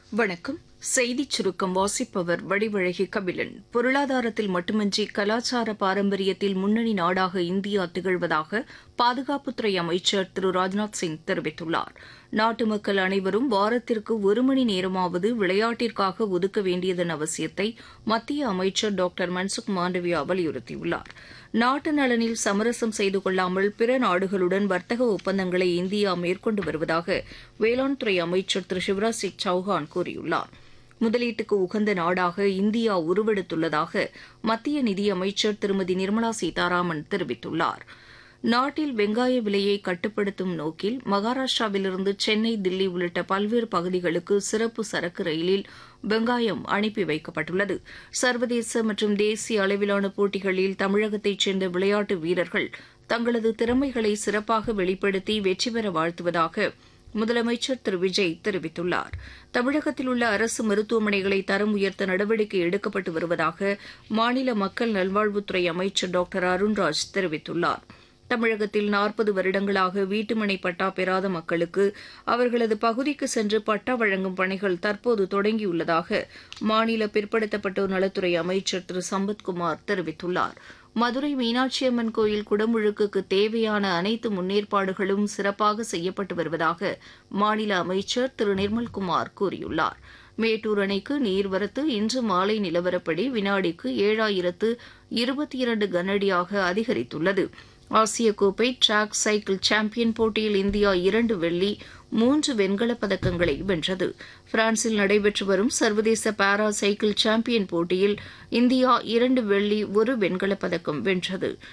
வணக்கம் செய்திச் சுருக்கம் வாசிப்பவர் வடிவழகி கபிலன் பொருளாதாரத்தில் மட்டுமின்றி கலாச்சார பாரம்பரியத்தில் முன்னணி நாடாக இந்தியா திகழ்வதாக பாதுகாப்புத்துறை அமைச்சர் திரு ராஜ்நாத் சிங் தெரிவித்துள்ளார் நாட்டு மக்கள் அனைவரும் வாரத்திற்கு ஒரு மணி நேரமாவது விளையாட்டிற்காக ஒதுக்க வேண்டியதன் அவசியத்தை மத்திய அமைச்சர் டாக்டர் மன்சுக் மாண்டவியா வலியுறுத்தியுள்ளார் நாட்டு நலனில் சமரசம் செய்து கொள்ளாமல் பிற நாடுகளுடன் வர்த்தக ஒப்பந்தங்களை இந்தியா மேற்கொண்டு வருவதாக வேளாண் துறை அமைச்சர் திரு சிவராஜ் சிங் சௌஹான் கூறியுள்ளார் முதலீட்டுக்கு உகந்த நாடாக இந்தியா உருவெடுத்துள்ளதாக மத்திய நிதியமைச்சர் திருமதி நிர்மலா சீதாராமன் தெரிவித்துள்ளார் நாட்டில் வெங்காய விலையை கட்டுப்படுத்தும் நோக்கில் மகாராஷ்டிராவிலிருந்து சென்னை தில்லி உள்ளிட்ட பல்வேறு பகுதிகளுக்கு சிறப்பு சரக்கு ரயிலில் வெங்காயம் அனுப்பி வைக்கப்பட்டுள்ளது சர்வதேச மற்றும் தேசிய அளவிலான போட்டிகளில் தமிழகத்தைச் சேர்ந்த விளையாட்டு வீரர்கள் தங்களது திறமைகளை சிறப்பாக வெளிப்படுத்தி வெற்றி பெற வாழ்த்துவதாக முதலமைச்சர் திரு விஜய் தெரிவித்துள்ளார் தமிழகத்தில் உள்ள அரசு மருத்துவமனைகளை தரம் உயர்த்த நடவடிக்கை எடுக்கப்பட்டு வருவதாக மாநில மக்கள் நல்வாழ்வுத்துறை அமைச்சர் டாக்டர் அருண்ராஜ் தெரிவித்துள்ளார் தமிழகத்தில் நாற்பது வருடங்களாக வீட்டுமனை பட்டா பெறாத மக்களுக்கு அவர்களது பகுதிக்கு சென்று பட்டா வழங்கும் பணிகள் தற்போது தொடங்கியுள்ளதாக மாநில பிற்படுத்தப்பட்டோர் நலத்துறை அமைச்சர் திரு சம்பத்குமார் தெரிவித்துள்ளார் மதுரை மீனாட்சியம்மன் கோயில் குடமுழுக்குக்கு தேவையான அனைத்து முன்னேற்பாடுகளும் சிறப்பாக செய்யப்பட்டு வருவதாக மாநில அமைச்சர் திரு நிர்மல்குமார் கூறியுள்ளார் மேட்டூர் அணைக்கு நீர்வரத்து இன்று மாலை நிலவரப்படி வினாடிக்கு ஏழாயிரத்து இருபத்தி இரண்டு கனஅடியாக அதிகரித்துள்ளது ஆசிய கோப்பை டிராக் சைக்கிள் சாம்பியன் போட்டியில் இந்தியா இரண்டு வெள்ளி மூன்று வெண்கலப் பதக்கங்களை வென்றது பிரான்சில் நடைபெற்று வரும் சர்வதேச பாரா சைக்கிள் சாம்பியன் போட்டியில் இந்தியா இரண்டு வெள்ளி ஒரு வெண்கலப் பதக்கம் வென்றது